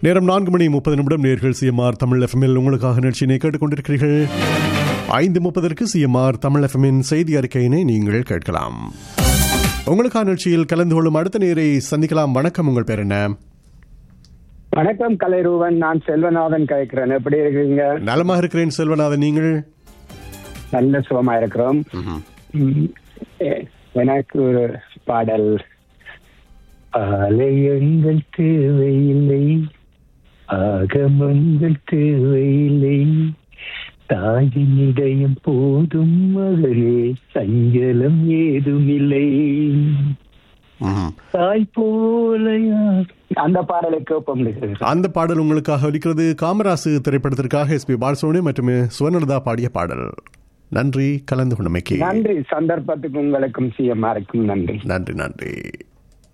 நேரம் நான்கு மணி முப்பது நிமிடம் நேர்கள் சிஎம்ஆர் தமிழ் எஃப்எம்எல் உங்களுக்காக நிகழ்ச்சியினை கேட்டுக்கொண்டிருக்கிறீர்கள் ஐந்து முப்பதற்கு சிஎம்ஆர் தமிழ் எஃப்எம்மின் செய்தி அறிக்கையினை நீங்கள் கேட்கலாம் உங்களுக்கான நிகழ்ச்சியில் கலந்து கொள்ளும் அடுத்த நேரை சந்திக்கலாம் வணக்கம் உங்கள் பேர் என்ன வணக்கம் கலைரூவன் நான் செல்வநாதன் கேட்கிறேன் எப்படி இருக்கீங்க நலமாக இருக்கிறேன் செல்வநாதன் நீங்கள் நல்ல சுகமா இருக்கிறோம் ம், எ- எனக்கு ஒரு பாடல் ஆலயங்கள் தேவையில்லை ஆகமங்கள் தேவையில்லை தாயின் இதயம் போதும் மகளே சஞ்சலம் ஏதுமில்லை ம்ஹும். தாய் போல யார்? அந்த பாடலை கேட்போம் அந்த பாடல் உங்களுக்காக ஒலிக்கிறது காமராசு திரைப்படத்திற்காக எஸ் பி பாலசுப்ரமணியம் மற்றும் சுவர்ணலதா பாடிய பாடல் நன்றி கலந்து கொண்டமைக்கு நன்றி சந்தர்ப்பத்துக்கு உங்களுக்கும் சிஎம்ஆருக்கும் நன்றி நன்றி நன்றி